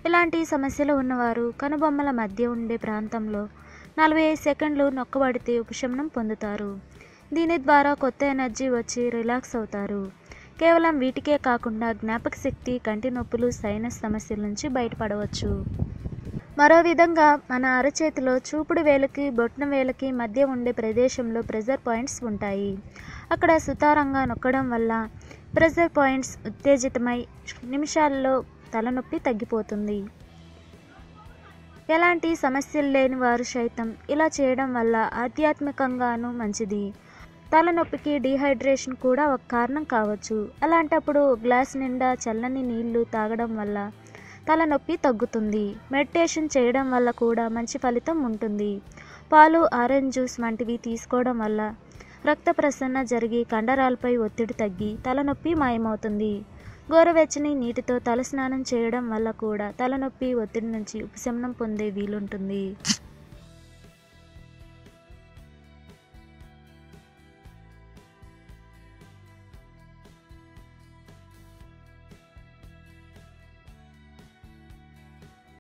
ఇలాంటి సమస్యలు ఉన్నవారు కనుబొమ్మల మధ్య ఉండే ప్రాంతంలో నలభై ఐదు సెకండ్లు నొక్కబడితే ఉపశమనం పొందుతారు దీని ద్వారా కొత్త ఎనర్జీ వచ్చి రిలాక్స్ అవుతారు కేవలం వీటికే కాకుండా జ్ఞాపక శక్తి కంటి నొప్పులు సైనస్ సమస్యల నుంచి బయటపడవచ్చు మరో విధంగా మన అరచేతిలో చూపుడు వేలకి బొట్న వేలకి మధ్య ఉండే ప్రదేశంలో ప్రెజర్ పాయింట్స్ ఉంటాయి అక్కడ సుతారంగా నొక్కడం వల్ల ప్రెజర్ పాయింట్స్ ఉత్తేజితమై నిమిషాల్లో తలనొప్పి తగ్గిపోతుంది ఎలాంటి సమస్యలు లేని వారు సైతం ఇలా చేయడం వల్ల ఆధ్యాత్మికంగానూ మంచిది తలనొప్పికి డీహైడ్రేషన్ కూడా ఒక కారణం కావచ్చు అలాంటప్పుడు గ్లాస్ నిండా చల్లని నీళ్లు తాగడం వల్ల తలనొప్పి తగ్గుతుంది మెడిటేషన్ చేయడం వల్ల కూడా మంచి ఫలితం ఉంటుంది పాలు ఆరెంజ్ జ్యూస్ వంటివి తీసుకోవడం వల్ల రక్త ప్రసరణ జరిగి కండరాలపై ఒత్తిడి తగ్గి తలనొప్పి మాయమవుతుంది గోరువెచ్చని నీటితో తలస్నానం చేయడం వల్ల కూడా తలనొప్పి ఒత్తిడి నుంచి ఉపశమనం పొందే వీలుంటుంది